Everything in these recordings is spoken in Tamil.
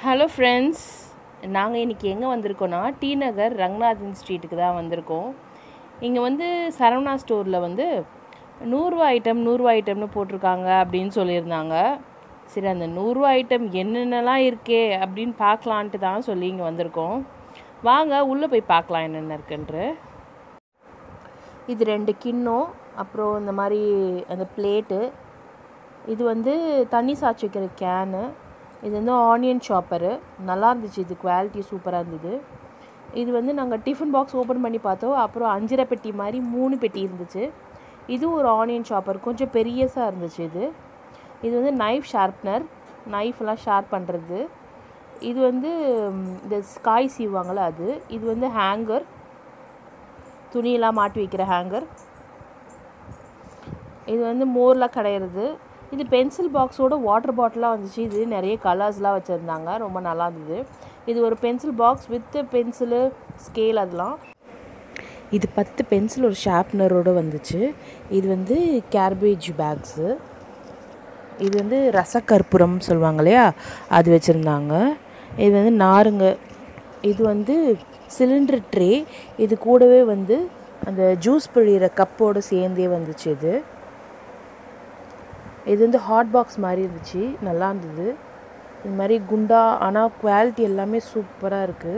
ஹலோ ஃப்ரெண்ட்ஸ் நாங்கள் இன்றைக்கி எங்கே வந்திருக்கோன்னா டி நகர் ரங்கநாதன் ஸ்ட்ரீட்டுக்கு தான் வந்திருக்கோம் இங்கே வந்து சரவணா ஸ்டோரில் வந்து நூறுரூவா ஐட்டம் நூறுரூவா ஐட்டம்னு போட்டிருக்காங்க அப்படின்னு சொல்லியிருந்தாங்க சரி அந்த நூறுரூவா ஐட்டம் என்னென்னலாம் இருக்கே அப்படின்னு பார்க்கலான்ட்டு தான் சொல்லி இங்கே வந்திருக்கோம் வாங்க உள்ளே போய் பார்க்கலாம் என்னென்ன இருக்குன்ட்டு இது ரெண்டு கிண்ணம் அப்புறம் இந்த மாதிரி அந்த பிளேட்டு இது வந்து தண்ணி சாய்ச்சி வைக்கிற கேனு இது வந்து ஆனியன் சாப்பரு நல்லா இருந்துச்சு இது குவாலிட்டி சூப்பராக இருந்தது இது வந்து நாங்கள் டிஃபன் பாக்ஸ் ஓப்பன் பண்ணி பார்த்தோம் அப்புறம் அஞ்சரை பெட்டி மாதிரி மூணு பெட்டி இருந்துச்சு இது ஒரு ஆனியன் சாப்பர் கொஞ்சம் பெரியசாக இருந்துச்சு இது இது வந்து நைஃப் ஷார்ப்னர் நைஃப்லாம் ஷார்ப் பண்ணுறது இது வந்து ம், இந்த காய் சீவாங்கள்ல அது இது வந்து ஹேங்கர் துணியெல்லாம் மாட்டி வைக்கிற ஹேங்கர் இது வந்து மோர்லாம் கடையிறது இது பென்சில் பாக்ஸோட வாட்டர் பாட்டிலாக வந்துச்சு இது நிறைய கலர்ஸ்லாம் வச்சுருந்தாங்க ரொம்ப நல்லா இருந்தது இது ஒரு pencil box with pencil scale அதெல்லாம் இது பத்து பென்சில் ஒரு ஷார்ப்னரோடு வந்துச்சு இது வந்து கேர்பேஜ் பேக்ஸு இது வந்து ரசக்கற்பூரம் சொல்லுவாங்க இல்லையா அது வச்சுருந்தாங்க இது வந்து நாருங்க இது வந்து சிலிண்டர் ட்ரே இது கூடவே வந்து அந்த ஜூஸ் பிழிகிற கப்போடு சேர்ந்தே வந்துச்சு இது இது வந்து ஹாட் பாக்ஸ் மாதிரி இருந்துச்சு நல்லா இருந்தது இது மாதிரி குண்டா ஆனால் குவாலிட்டி எல்லாமே சூப்பராக இருக்குது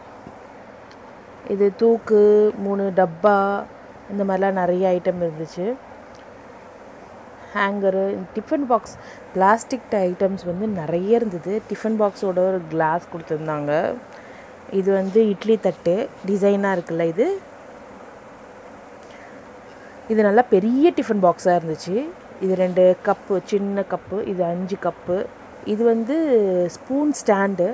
இது தூக்கு மூணு டப்பா இந்த மாதிரிலாம் நிறைய ஐட்டம் இருந்துச்சு hanger tiffin box plastic items வந்து நிறைய இருந்தது டிஃபன் பாக்ஸோட ஒரு கிளாஸ் கொடுத்துருந்தாங்க இது வந்து இட்லி தட்டு டிசைனாக இருக்குல்ல இது இது நல்லா பெரிய டிஃபன் பாக்ஸாக இருந்துச்சு இது ரெண்டு கப்பு சின்ன கப்பு இது அஞ்சு கப்பு இது வந்து ஸ்பூன் ஸ்டாண்டு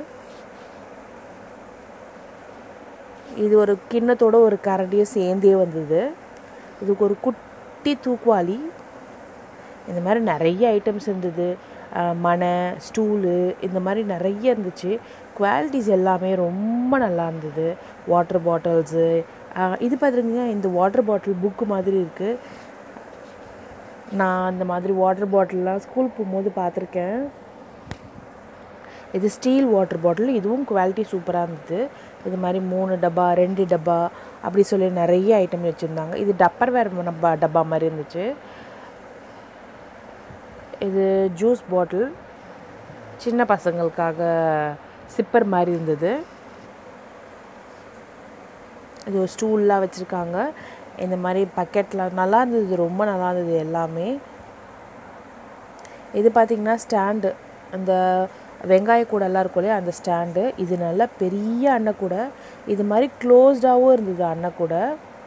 இது ஒரு கிண்ணத்தோட ஒரு கரண்டியும் சேர்ந்தே வந்தது இதுக்கு ஒரு குட்டி தூக்குவாளி இந்த மாதிரி நிறைய ஐட்டம்ஸ் இருந்தது அஹ் மனை ஸ்டூலு இந்த மாதிரி நிறைய இருந்துச்சு குவாலிட்டிஸ் எல்லாமே ரொம்ப நல்லா இருந்தது வாட்டர் பாட்டில்ஸு இது பார்த்துருங்க இந்த வாட்டர் பாட்டில் புக்கு மாதிரி இருக்குது நான் அந்த மாதிரி வாட்டர் பாட்டில்லாம் ஸ்கூல் போகும்போது பார்த்துருக்கேன் இது ஸ்டீல் வாட்டர் பாட்டில் இதுவும் குவாலிட்டி சூப்பராக இருந்தது இது மாதிரி மூணு டப்பா ரெண்டு டப்பா அப்படி சொல்லி நிறைய ஐட்டம் வச்சுருந்தாங்க இது டப்பர் வேர் டப்பா டப்பா மாதிரி இருந்துச்சு இது ஜூஸ் பாட்டில் சின்ன பசங்களுக்காக சிப்பர் மாதிரி இருந்தது இது ஒரு ஸ்டூல்லாம் வச்சுருக்காங்க இந்த மாதிரி பக்கெட்லாம் நல்லா இருந்தது ரொம்ப நல்லா இருந்தது எல்லாமே இது பார்த்திங்கன்னா ஸ்டாண்டு அந்த வெங்காய கூடெல்லாம் இருக்கும் இல்லையா அந்த ஸ்டாண்டு இது நல்லா பெரிய அன்னக்கூடை இது மாதிரி க்ளோஸ்டாகவும் இருந்தது அன்னக்கூடை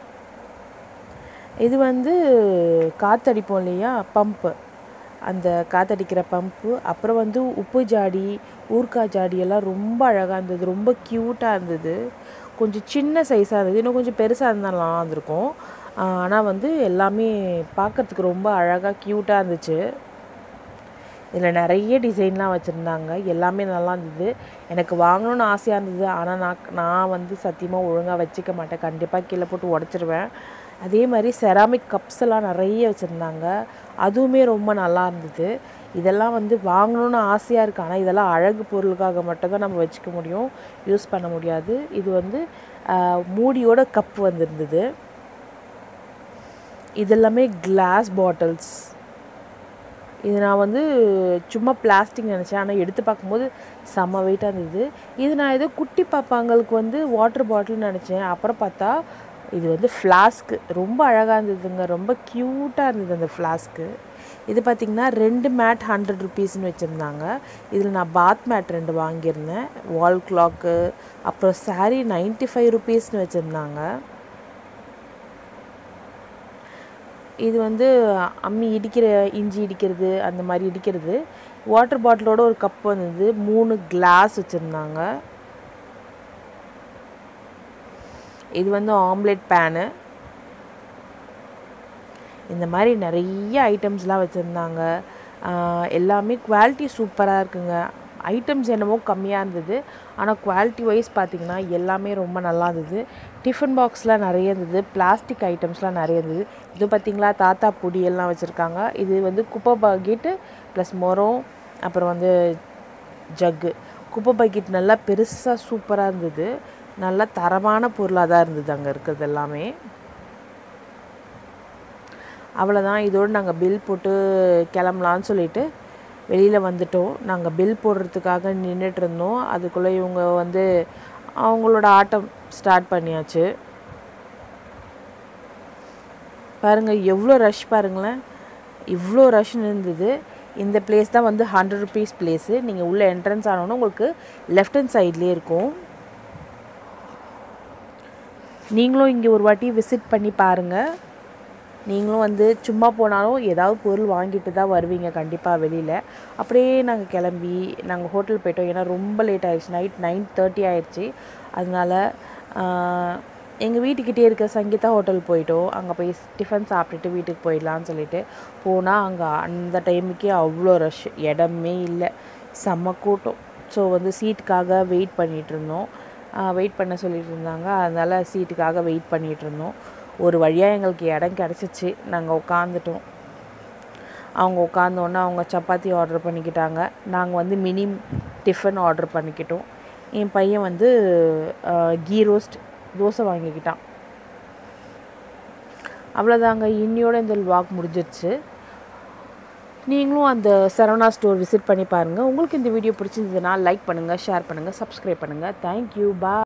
இது வந்து காற்றடிப்போம் இல்லையா பம்பு அந்த காற்றடிக்கிற பம்பு அப்புறம் வந்து உப்பு ஜாடி ஊர்க்காய் ஜாடி எல்லாம் ரொம்ப அழகாக இருந்தது ரொம்ப க்யூட்டாக இருந்தது கொஞ்சம் சின்ன சைஸாக இருந்தது இன்னும் கொஞ்சம் பெருசாக இருந்தால் நல்லா இருந்திருக்கும் ஆனால் வந்து எல்லாமே பார்க்கறதுக்கு ரொம்ப அழகாக க்யூட்டாக இருந்துச்சு இதில் நிறைய டிசைன்லாம் வச்சுருந்தாங்க எல்லாமே நல்லா இருந்தது எனக்கு வாங்கணும்னு ஆசையாக இருந்தது ஆனால் நான் நான் வந்து சத்தியமாக ஒழுங்காக வச்சுக்க மாட்டேன் கண்டிப்பாக கீழே போட்டு உடச்சிருவேன் அதே மாதிரி செராமிக் கப்ஸ் எல்லாம் நிறைய வச்சுருந்தாங்க அதுவுமே ரொம்ப நல்லா இருந்தது இதெல்லாம் வந்து வாங்கணும்னு ஆசையாக இருக்குது ஆனால் இதெல்லாம் அழகு பொருளுக்காக மட்டும்தான் நம்ம வச்சுக்க முடியும் யூஸ் பண்ண முடியாது இது வந்து ஆஹ், மூடியோட கப் வந்திருந்தது இதெல்லாமே கிளாஸ் பாட்டில்ஸ் இது நான் வந்து சும்மா பிளாஸ்டிக் நினச்சேன் ஆனால் எடுத்து பார்க்கும்போது செம்ம வெயிட்டாக இருந்தது இது நான் ஏதோ குட்டி பாப்பாங்களுக்கு வந்து வாட்டர் பாட்டில் நினச்சேன் அப்புறம் பார்த்தா இது வந்து ஃப்ளாஸ்க்கு ரொம்ப அழகாக இருந்ததுங்க ரொம்ப க்யூட்டாக இருந்தது அந்த ஃப்ளாஸ்க்கு இது பார்த்திங்கன்னா ரெண்டு மேட் ஹண்ட்ரட் ருபீஸ்னு வச்சுருந்தாங்க இதில் நான் பாத் மேட் ரெண்டு வாங்கியிருந்தேன் வால் கிளாக்கு அப்புறம் saree 95 ஃபைவ் ருபீஸ்னு வச்சுருந்தாங்க இது வந்து அம்மி இடிக்கிற இஞ்சி இடிக்கிறது அந்த மாதிரி இடிக்கிறது வாட்டர் பாட்டிலோட ஒரு கப் வந்தது மூணு கிளாஸ் வச்சுருந்தாங்க இது வந்து ஆம்லெட் பேனு இந்த மாதிரி நிறைய ஐட்டம்ஸ்லாம் வச்சுருந்தாங்க எல்லாமே குவாலிட்டி சூப்பராக இருக்குங்க ஐட்டம்ஸ் என்னமோ கம்மியாக இருந்தது ஆனால் குவாலிட்டி வைஸ் பார்த்திங்கன்னா எல்லாமே ரொம்ப நல்லா இருந்தது டிஃபன் பாக்ஸ்லாம் நிறைய இருந்தது பிளாஸ்டிக் ஐட்டம்ஸ்லாம் நிறைய இருந்தது இது பார்த்திங்களா தாத்தா பொடி எல்லாம் வச்சுருக்காங்க இது வந்து குப்பை பாக்கெட்டு ப்ளஸ் மொரம் அப்புறம் வந்து ஜக்கு குப்பை பக்கெட் நல்லா பெருசாக சூப்பராக இருந்தது நல்லா தரமான பொருளாக தான் இருந்தது அங்கே இருக்கிறது எல்லாமே அவ்வளோதான் இதோடு நாங்கள் பில் போட்டு கிளம்பலான்னு சொல்லிட்டு வெளியில் வந்துட்டோம் நாங்கள் பில் போடுறதுக்காக நின்றுட்டு இருந்தோம் அதுக்குள்ளே இவங்க வந்து அவங்களோட ஆட்டம் ஸ்டார்ட் பண்ணியாச்சு பாருங்கள் எவ்வளோ ரஷ் பாருங்களேன் இவ்வளோ ரஷ்னு இருந்தது இந்த பிளேஸ் தான் வந்து ஹண்ட்ரட் ருபீஸ் பிளேஸு நீங்கள் உள்ளே என்ட்ரன்ஸ் ஆனோன்னா உங்களுக்கு லெஃப்ட் ஹேண்ட் சைட்லேயே இருக்கும் நீங்களும் இங்கே ஒரு வாட்டி விசிட் பண்ணி பாருங்கள் நீங்களும் வந்து சும்மா போனாலும் ஏதாவது பொருள் வாங்கிட்டு தான் வருவீங்க கண்டிப்பாக வெளியில் அப்படியே நாங்கள் கிளம்பி நாங்கள் ஹோட்டல் போயிட்டோம் ஏன்னா ரொம்ப லேட் ஆயிடுச்சு நைட் நைன் தேர்ட்டி ஆயிடுச்சு அதனால எங்கள் வீட்டுக்கிட்டே இருக்க சங்கீதா ஹோட்டல் போயிட்டோம் அங்கே போய் டிஃபன் சாப்பிட்டுட்டு வீட்டுக்கு போயிடலான்னு சொல்லிட்டு போனால் அங்கே அந்த டைமுக்கே அவ்வளோ ரஷ் இடமே இல்லை செம்ம கூட்டம் ஸோ வந்து சீட்டுக்காக வெயிட் பண்ணிகிட்டு இருந்தோம் வெயிட் பண்ண சொல்லிட்டு இருந்தாங்க அதனால் சீட்டுக்காக வெயிட் பண்ணிகிட்டு இருந்தோம் ஒரு வழியாக எங்களுக்கு இடம் கிடச்சிச்சு நாங்கள் உட்காந்துட்டோம் அவங்க உட்காந்தோன்னே அவங்க சப்பாத்தி ஆர்டர் பண்ணிக்கிட்டாங்க நாங்கள் வந்து மினி டிஃபன் ஆர்டர் பண்ணிக்கிட்டோம் என் பையன் வந்து கீ ரோஸ்ட் தோசை வாங்கிக்கிட்டான் அவ்வளோதாங்க இன்னியோட இந்த வாக் முடிஞ்சிருச்சு நீங்களும் அந்த சரவணா ஸ்டோர் விசிட் பண்ணி பாருங்கள் உங்களுக்கு இந்த வீடியோ பிடிச்சிருந்ததுன்னா லைக் பண்ணுங்கள் ஷேர் பண்ணுங்கள் சப்ஸ்கிரைப் பண்ணுங்கள் தேங்க்யூ பா